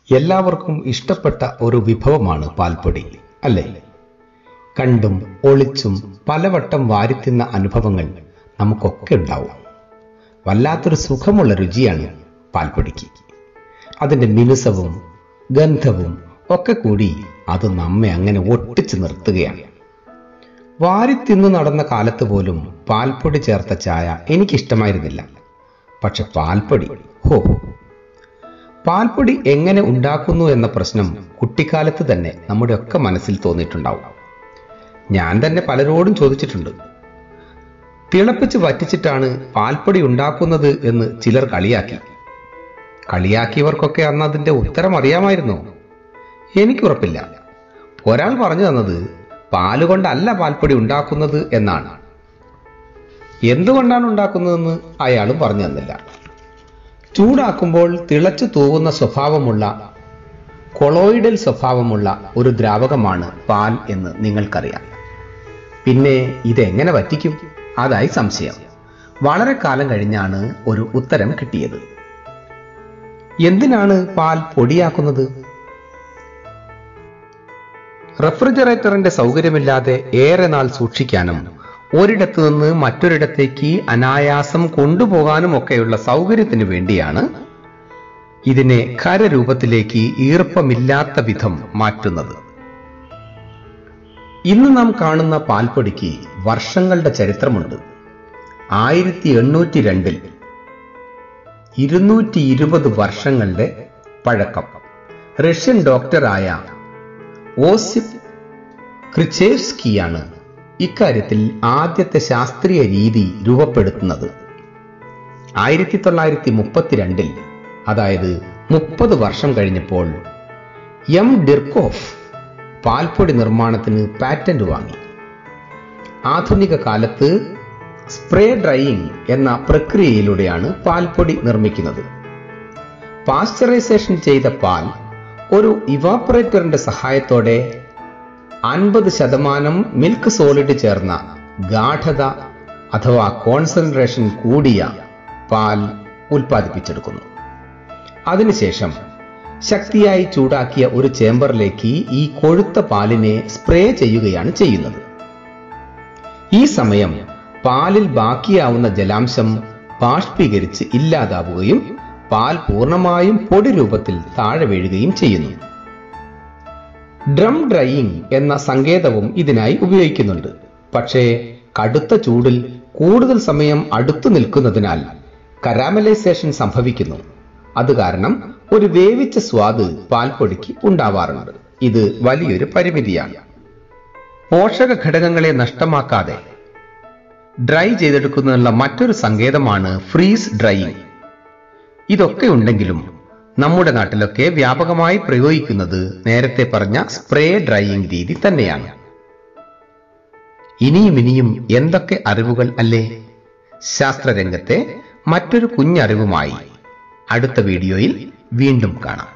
എല്ലാവർക്കും ഇഷ്ടപ്പെട്ട ഒരു വിഭവമാണ് പാൽപ്പൊടി അല്ലേ കണ്ടും ഒളിച്ചും പലവട്ടം വാരിത്തിന്ന അനുഭവങ്ങൾ നമുക്കൊക്കെ ഉണ്ടാവും വല്ലാത്തൊരു സുഖമുള്ള രുചിയാണ് പാൽപ്പൊടിക്ക് അതിന്റെ മിനുസവും ഗന്ധവും ഒക്കെ കൂടി അത് നമ്മെ അങ്ങനെ ഒട്ടിച്ചു നിർത്തുകയാണ് വാരിത്തിന്നു നടന്ന കാലത്ത് പോലും പാൽപ്പൊടി ചേർത്ത ചായ എനിക്കിഷ്ടമായിരുന്നില്ല പക്ഷെ പാൽപ്പൊടി ഹോ പാൽപ്പൊടി എങ്ങനെ ഉണ്ടാക്കുന്നു എന്ന പ്രശ്നം കുട്ടിക്കാലത്ത് തന്നെ നമ്മുടെ ഒക്കെ മനസ്സിൽ തോന്നിയിട്ടുണ്ടാവും ഞാൻ തന്നെ പലരോടും ചോദിച്ചിട്ടുണ്ട് തിളപ്പിച്ച് വറ്റിച്ചിട്ടാണ് പാൽപ്പൊടി ഉണ്ടാക്കുന്നത് എന്ന് ചിലർ കളിയാക്കി കളിയാക്കിയവർക്കൊക്കെ അന്ന് അതിന്റെ ഉത്തരം അറിയാമായിരുന്നോ എനിക്കുറപ്പില്ല ഒരാൾ പറഞ്ഞു തന്നത് പാലുകൊണ്ടല്ല പാൽപ്പൊടി ഉണ്ടാക്കുന്നത് എന്നാണ് എന്തുകൊണ്ടാണ് ഉണ്ടാക്കുന്നതെന്ന് അയാളും പറഞ്ഞു തന്നില്ല ചൂടാക്കുമ്പോൾ തിളച്ചു തൂവുന്ന സ്വഭാവമുള്ള കൊളോയിഡൽ സ്വഭാവമുള്ള ഒരു ദ്രാവകമാണ് പാൽ എന്ന് നിങ്ങൾക്കറിയാം പിന്നെ ഇതെങ്ങനെ വറ്റിക്കും അതായി സംശയം വളരെ കാലം കഴിഞ്ഞാണ് ഒരു ഉത്തരം കിട്ടിയത് എന്തിനാണ് പാൽ പൊടിയാക്കുന്നത് റെഫ്രിജറേറ്ററിന്റെ സൗകര്യമില്ലാതെ ഏറെ നാൾ സൂക്ഷിക്കാനും ഒരിടത്തു നിന്ന് മറ്റൊരിടത്തേക്ക് അനായാസം കൊണ്ടുപോകാനും ഒക്കെയുള്ള സൗകര്യത്തിന് വേണ്ടിയാണ് ഇതിനെ ഖരരൂപത്തിലേക്ക് ഈർപ്പമില്ലാത്ത വിധം മാറ്റുന്നത് ഇന്ന് നാം കാണുന്ന പാൽപ്പൊടിക്ക് വർഷങ്ങളുടെ ചരിത്രമുണ്ട് ആയിരത്തി എണ്ണൂറ്റി രണ്ടിൽ ഇരുന്നൂറ്റി ഇരുപത് വർഷങ്ങളുടെ പഴക്കം റഷ്യൻ ഡോക്ടറായ ഓസിപ്പ് ക്രിച്ചേസ്കിയാണ് ഇക്കാര്യത്തിൽ ആദ്യത്തെ ശാസ്ത്രീയ രീതി രൂപപ്പെടുത്തുന്നത് ആയിരത്തി തൊള്ളായിരത്തി മുപ്പത്തിരണ്ടിൽ അതായത് മുപ്പത് വർഷം കഴിഞ്ഞപ്പോൾ എം ഡിർക്കോഫ് പാൽപ്പൊടി നിർമ്മാണത്തിന് പാറ്റന്റ് വാങ്ങി ആധുനിക കാലത്ത് സ്പ്രേ ഡ്രൈയിങ് എന്ന പ്രക്രിയയിലൂടെയാണ് പാൽപ്പൊടി നിർമ്മിക്കുന്നത് പാസ്ചറൈസേഷൻ ചെയ്ത പാൽ ഒരു ഇവാപ്പറേറ്ററിന്റെ സഹായത്തോടെ അൻപത് ശതമാനം മിൽക്ക് സോളിഡ് ചേർന്ന ഗാഠത അഥവാ കോൺസെൻട്രേഷൻ കൂടിയ പാൽ ഉൽപ്പാദിപ്പിച്ചെടുക്കുന്നു അതിനുശേഷം ശക്തിയായി ചൂടാക്കിയ ഒരു ചേമ്പറിലേക്ക് ഈ കൊഴുത്ത പാലിനെ സ്പ്രേ ചെയ്യുകയാണ് ചെയ്യുന്നത് ഈ സമയം പാലിൽ ബാക്കിയാവുന്ന ജലാംശം ബാഷ്പീകരിച്ച് ഇല്ലാതാവുകയും പാൽ പൂർണ്ണമായും പൊടി രൂപത്തിൽ താഴെ വീഴുകയും ചെയ്യുന്നു ഡ്രം ഡ്രൈയിങ് എന്ന സങ്കേതവും ഇതിനായി ഉപയോഗിക്കുന്നുണ്ട് പക്ഷേ കടുത്ത ചൂടിൽ കൂടുതൽ സമയം അടുത്തു നിൽക്കുന്നതിനാൽ കരാമലൈസേഷൻ സംഭവിക്കുന്നു അത് കാരണം ഒരു വേവിച്ച സ്വാദ് പാൽപ്പൊടിക്ക് ഉണ്ടാവാറുണ്ട് ഇത് വലിയൊരു പരിമിതിയാണ് പോഷക ഘടകങ്ങളെ നഷ്ടമാക്കാതെ ഡ്രൈ ചെയ്തെടുക്കുന്നതിനുള്ള മറ്റൊരു സങ്കേതമാണ് ഫ്രീസ് ഡ്രൈയിങ് ഇതൊക്കെ ഉണ്ടെങ്കിലും നമ്മുടെ നാട്ടിലൊക്കെ വ്യാപകമായി പ്രയോഗിക്കുന്നത് നേരത്തെ പറഞ്ഞ സ്പ്രേ ഡ്രൈയിങ് രീതി തന്നെയാണ് ഇനിയും ഇനിയും എന്തൊക്കെ അറിവുകൾ അല്ലേ ശാസ്ത്രരംഗത്തെ മറ്റൊരു കുഞ്ഞറിവുമായി അടുത്ത വീഡിയോയിൽ വീണ്ടും കാണാം